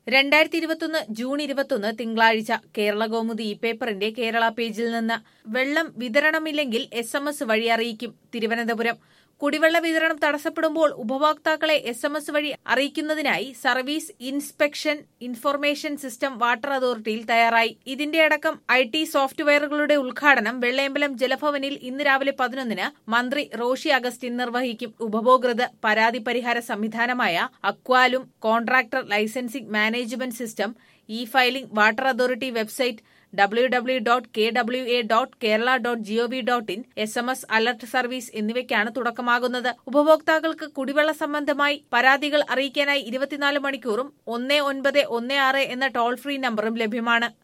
രണ്ടായിരത്തി ഇരുപത്തൊന്ന് ജൂൺ ഇരുപത്തൊന്ന് തിങ്കളാഴ്ച കേരള കൗമുദി ഇ പേപ്പറിന്റെ കേരള പേജിൽ നിന്ന് വെള്ളം വിതരണമില്ലെങ്കിൽ എസ് എം എസ് വഴി അറിയിക്കും തിരുവനന്തപുരം കുടിവെള്ള വിതരണം തടസ്സപ്പെടുമ്പോൾ ഉപഭോക്താക്കളെ എസ് എം എസ് വഴി അറിയിക്കുന്നതിനായി service inspection information system water അതോറിറ്റിയിൽ തയ്യാറായി ഇതിന്റെ അടക്കം ഐ ടി സോഫ്റ്റ്വെയറുകളുടെ ഉദ്ഘാടനം വെള്ളയമ്പലം ജലഭവനിൽ ഇന്ന് രാവിലെ പതിനൊന്നിന് മന്ത്രി റോഷി അഗസ്റ്റിൻ നിർവഹിക്കും ഉപഭോക്തൃ പരാതി പരിഹാര സംവിധാനമായ അക്വാലും contractor licensing management system E filing water authority website W W dot K W A dot Kerala dot G O V dot in S M S alert service എന്നിവയ്ക്കാണ് തുടക്കമാകുന്നത് ഉപഭോക്താക്കൾക്ക് കുടിവെള്ള സംബന്ധമായി പരാതികൾ അറിയിക്കാനായി ഇരുപത്തിനാല് മണിക്കൂറും ഒന്ന് ഒൻപത് ഒന്ന് ആറ് എന്ന ടോൾ ഫ്രീ നമ്പറും ലഭ്യമാണ്